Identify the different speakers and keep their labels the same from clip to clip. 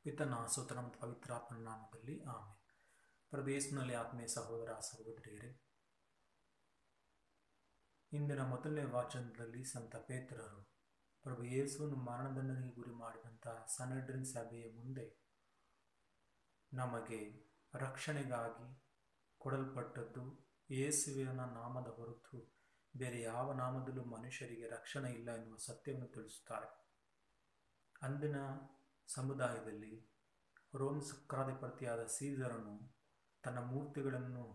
Speaker 1: ಪಿತನ ಸುತನ ಮತ್ತು ಪವಿತ್ರಾತ್ಮನ ನಾಮದಲ್ಲಿ ಆಮೆ ಪ್ರದೇಶನಲ್ಲಿ ಆತ್ಮೀಯ ಸಹೋದರ ಸಹೋದರಿಯರೇ ಇಂದಿನ ಮೊದಲನೇ ವಾಚನದಲ್ಲಿ ಸಂತ ಪೇತ್ರರು ಪ್ರಭು ಯೇಸುವನ್ನು ಮರಣದಂಡನೆಗೆ ಗುರಿ ಮಾಡಿದಂತಹ ಸನಡ್ರಿನ್ ಸಭೆಯ ಮುಂದೆ ನಮಗೆ ರಕ್ಷಣೆಗಾಗಿ ಕೊಡಲ್ಪಟ್ಟದ್ದು ಯೇಸುವಿನ ನಾಮದ ಹೊರತು ಬೇರೆ ಯಾವ ನಾಮದಲ್ಲೂ ಮನುಷ್ಯರಿಗೆ ರಕ್ಷಣೆ ಇಲ್ಲ ಎನ್ನುವ ಸತ್ಯವನ್ನು ತಿಳಿಸುತ್ತಾರೆ ಅಂದಿನ ಸಮುದಾಯದಲ್ಲಿ ರೋಮ್ ಚಕ್ರಾಧಿಪತಿಯಾದ ಸೀಸರನು ತನ್ನ ಮೂರ್ತಿಗಳನ್ನು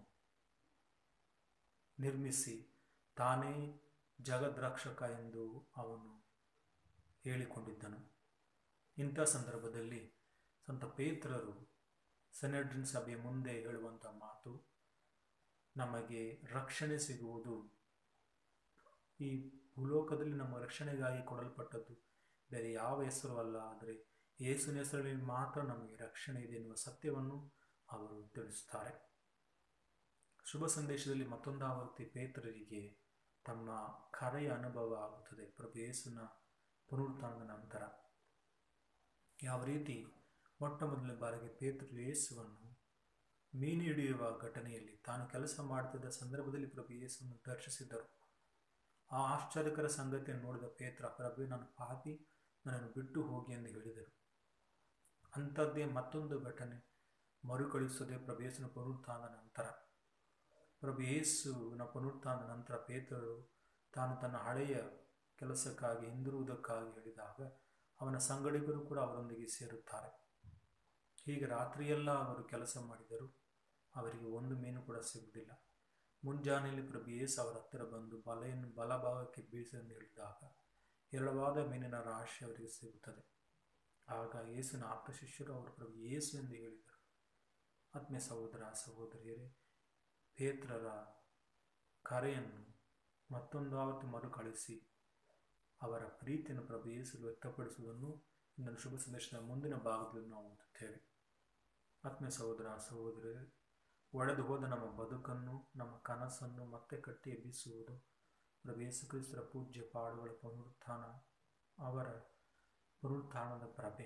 Speaker 1: ನಿರ್ಮಿಸಿ ತಾನೇ ಜಗದ್ರಕ್ಷಕ ಎಂದು ಅವನು ಹೇಳಿಕೊಂಡಿದ್ದನು ಇಂಥ ಸಂದರ್ಭದಲ್ಲಿ ಸಂತ ಪೇತ್ರರು ಸೆನೆಡ್ರಿನ್ ಸಭೆಯ ಮುಂದೆ ಹೇಳುವಂಥ ಮಾತು ನಮಗೆ ರಕ್ಷಣೆ ಸಿಗುವುದು ಈ ಭೂಲೋಕದಲ್ಲಿ ನಮ್ಮ ರಕ್ಷಣೆಗಾಗಿ ಕೊಡಲ್ಪಟ್ಟದ್ದು ಬೇರೆ ಯಾವ ಹೆಸರು ಅಲ್ಲ ಆದರೆ ಯೇಸುವಿನ ಹೆಸರಲ್ಲಿ ಮಾತ್ರ ನಮಗೆ ರಕ್ಷಣೆ ಇದೆ ಎನ್ನುವ ಸತ್ಯವನ್ನು ಅವರು ತಿಳಿಸುತ್ತಾರೆ ಶುಭ ಸಂದೇಶದಲ್ಲಿ ಮತ್ತೊಂದು ಆವರ್ತಿ ಪೇತ್ರರಿಗೆ ತಮ್ಮ ಕರೆಯ ಅನುಭವ ಆಗುತ್ತದೆ ಪ್ರಭು ಯೇಸುನ ಪುನರುತ್ಥಾನದ ನಂತರ ಯಾವ ರೀತಿ ಮೊಟ್ಟ ಮೊದಲನೇ ಬಾರಿಗೆ ಪೇತ್ರರು ಯೇಸುವನ್ನು ಮೀನು ಹಿಡಿಯುವ ಘಟನೆಯಲ್ಲಿ ತಾನು ಕೆಲಸ ಮಾಡುತ್ತಿದ್ದ ಸಂದರ್ಭದಲ್ಲಿ ಪ್ರಭು ಯೇಸುವನ್ನು ದರ್ಶಿಸಿದ್ದರು ಆ ಆಶ್ಚರ್ಯಕರ ಸಂಗತಿಯನ್ನು ನೋಡಿದ ಪೇತ್ರ ಪ್ರಭು ನಾನು ಪಾಪಿ ನನ್ನನ್ನು ಬಿಟ್ಟು ಹೋಗಿ ಎಂದು ಹೇಳಿದರು ಅಂಥದ್ದೇ ಮತ್ತೊಂದು ಘಟನೆ ಮರುಕಳಿಸದೆ ಪ್ರಭು ಯೇಸುನ ಪುನರುತ್ಥಾನದ ನಂತರ ಪ್ರಭು ಯೇಸುವಿನ ಪುನರುತ್ಥಾನದ ನಂತರ ಪೇತ್ರರು ತಾನು ತನ್ನ ಹಳೆಯ ಕೆಲಸಕ್ಕಾಗಿ ಹಿಂದಿರುವುದಕ್ಕಾಗಿ ಹೇಳಿದಾಗ ಅವನ ಸಂಗಡಿಗರು ಕೂಡ ಅವರೊಂದಿಗೆ ಸೇರುತ್ತಾರೆ ಹೀಗೆ ರಾತ್ರಿಯೆಲ್ಲ ಅವರು ಕೆಲಸ ಮಾಡಿದರು ಅವರಿಗೆ ಒಂದು ಮೀನು ಕೂಡ ಸಿಗುವುದಿಲ್ಲ ಮುಂಜಾನೆಯಲ್ಲಿ ಪ್ರಭು ಯೇಸು ಅವರ ಹತ್ತಿರ ಬಂದು ಬಲೆಯನ್ನು ಬಲಭಾಗಕ್ಕೆ ಬೀಸೆಂದು ಹೇಳಿದಾಗ ಎರಡವಾದ ಮೀನಿನ ರಾಶಿ ಅವರಿಗೆ ಸಿಗುತ್ತದೆ ಆಗ ಯೇಸುನ ಆಪ್ತ ಶಿಷ್ಯರು ಅವರು ಪ್ರಭು ಯೇಸು ಎಂದು ಹೇಳಿದರು ಆತ್ಮೀಯ ಸಹೋದರ ಸಹೋದರಿಯರೇ ಪೇತ್ರರ ಕರೆಯನ್ನು ಮತ್ತೊಂದು ಆವತ್ತು ಮರುಕಳಿಸಿ ಅವರ ಪ್ರೀತಿಯನ್ನು ಪ್ರಭು ಯೇಸು ವ್ಯಕ್ತಪಡಿಸುವುದನ್ನು ಇಂದಿನ ಶುಭ ಸಂದೇಶದ ಮುಂದಿನ ಭಾಗದಲ್ಲಿ ನಾವು ಓದುತ್ತೇವೆ ಆತ್ಮೀಯ ಸಹೋದರ ಸಹೋದರರೇ ಒಡೆದು ಹೋದ ನಮ್ಮ ಬದುಕನ್ನು ನಮ್ಮ ಕನಸನ್ನು ಮತ್ತೆ ಕಟ್ಟಿ ಎಬ್ಬಿಸುವುದು ಪ್ರಭು ಯೇಸು ಕ್ರಿಸ್ತರ ಪೂಜ್ಯ ಪಾಡುಗಳ ಪುನರುತ್ಥಾನ ಅವರ ಪುನರುತ್ಥಾನದ ಪ್ರಭೆ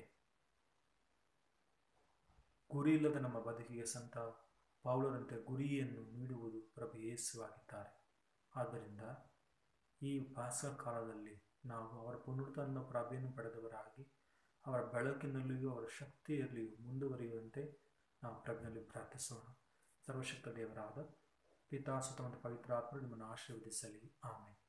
Speaker 1: ಗುರಿ ಇಲ್ಲದ ನಮ್ಮ ಬದುಕಿಗೆ ಸಂತ ಪೌಲರಂತೆ ಗುರಿಯನ್ನು ನೀಡುವುದು ಪ್ರಭು ಯೇಸು ಆಗಿದ್ದಾರೆ ಆದ್ದರಿಂದ ಈ ಭಾಸ ಕಾಲದಲ್ಲಿ ನಾವು ಅವರ ಪುನರುತ್ಥಾನದ ಪ್ರಭೆಯನ್ನು ಪಡೆದವರಾಗಿ ಅವರ ಬೆಳಕಿನಲ್ಲಿಯೂ ಅವರ ಶಕ್ತಿಯಲ್ಲಿಯೂ ಮುಂದುವರಿಯುವಂತೆ ನಾವು ಪ್ರಭೆಯಲ್ಲಿ ಪ್ರಾರ್ಥಿಸೋಣ ಸರ್ವಶಕ್ತ ದೇವರಾದ ಪಿತಾ ಸುತ ಮತ್ತು ಪವಿತ್ರಾತ್ಮ ನಿಮ್ಮನ್ನು ಆಶೀರ್ವದಿಸಲಿ ಆಮೇಲೆ